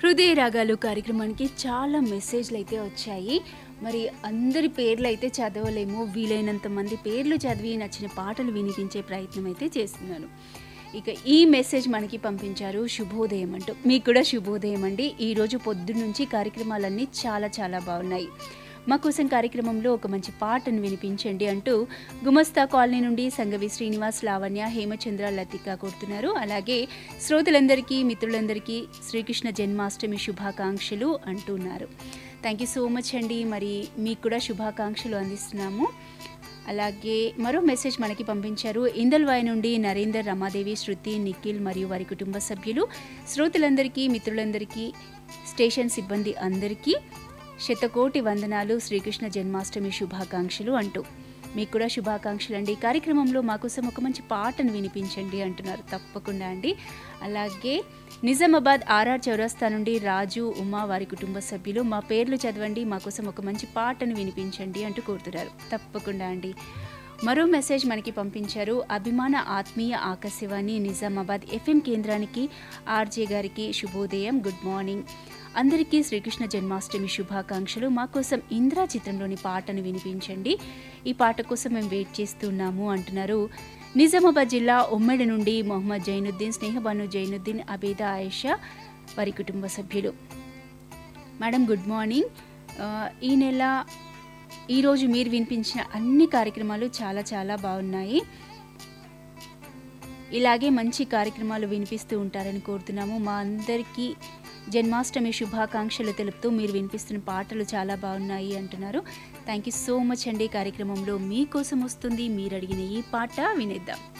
హృదయ రాగాలు కార్యక్రమానికి చాలా మెసేజ్లు అయితే వచ్చాయి మరి అందరి పేర్లు అయితే చదవలేము వీలైనంత మంది పేర్లు చదివి నచ్చిన పాటలు వినిపించే ప్రయత్నం అయితే చేస్తున్నాను ఇక ఈ మెసేజ్ మనకి పంపించారు శుభోదయం అంటూ మీకు కూడా శుభోదయం అండి ఈరోజు పొద్దు నుంచి కార్యక్రమాలన్నీ చాలా చాలా బాగున్నాయి మా కోసం కార్యక్రమంలో ఒక మంచి పాటను వినిపించండి అంటూ గుమస్తా కాలనీ నుండి సంగవి శ్రీనివాస్ లావణ్య హేమచంద్ర లతిక కొడుతున్నారు అలాగే శ్రోతలందరికీ మిత్రులందరికీ శ్రీకృష్ణ జన్మాష్టమి శుభాకాంక్షలు అంటున్నారు థ్యాంక్ యూ సో మచ్ అండి మరి మీకు కూడా శుభాకాంక్షలు అందిస్తున్నాము అలాగే మరో మెసేజ్ మనకి పంపించారు ఇందల్వాయి నుండి నరేందర్ రమాదేవి శృతి నిఖిల్ మరియు వారి కుటుంబ సభ్యులు శ్రోతలందరికీ మిత్రులందరికీ స్టేషన్ సిబ్బంది అందరికీ శతకోటి వందనాలు శ్రీకృష్ణ జన్మాష్టమి శుభాకాంక్షలు అంటూ మీకు కూడా శుభాకాంక్షలు అండి ఈ కార్యక్రమంలో మా కోసం ఒక మంచి పాటను వినిపించండి అంటున్నారు తప్పకుండా అండి అలాగే నిజామాబాద్ ఆర్ఆర్ చౌరస్తా నుండి రాజు ఉమా వారి కుటుంబ సభ్యులు మా పేర్లు చదవండి మా కోసం ఒక మంచి పాటను వినిపించండి అంటూ కోరుతున్నారు తప్పకుండా అండి మరో మెసేజ్ మనకి పంపించారు అభిమాన ఆత్మీయ ఆకాశవాణి నిజామాబాద్ ఎఫ్ఎం కేంద్రానికి ఆర్జే గారికి శుభోదయం గుడ్ మార్నింగ్ అందరికీ శ్రీకృష్ణ జన్మాష్టమి శుభాకాంక్షలు మా కోసం ఇంద్రా చిత్రంలోని పాటను వినిపించండి ఈ పాట కోసం మేము వెయిట్ చేస్తున్నాము అంటున్నారు నిజామాబాద్ జిల్లా ఉమ్మడి నుండి మొహమ్మద్ జైనుద్దీన్ స్నేహబాను జైనుద్దీన్ అబేద ఆయేషా వారి కుటుంబ సభ్యులు మేడం గుడ్ మార్నింగ్ ఆ, ఈ నెల ఈరోజు మీరు వినిపించిన అన్ని కార్యక్రమాలు చాలా చాలా బాగున్నాయి ఇలాగే మంచి కార్యక్రమాలు వినిపిస్తూ ఉంటారని కోరుతున్నాము మా అందరికీ జన్మాష్టమి శుభాకాంక్షలు తెలుపుతూ మీరు వినిపిస్తున్న పాటలు చాలా బాగున్నాయి అంటున్నారు థ్యాంక్ యూ సో మచ్ అండి కార్యక్రమంలో మీకోసం వస్తుంది మీరు అడిగిన ఈ పాట వినేద్దాం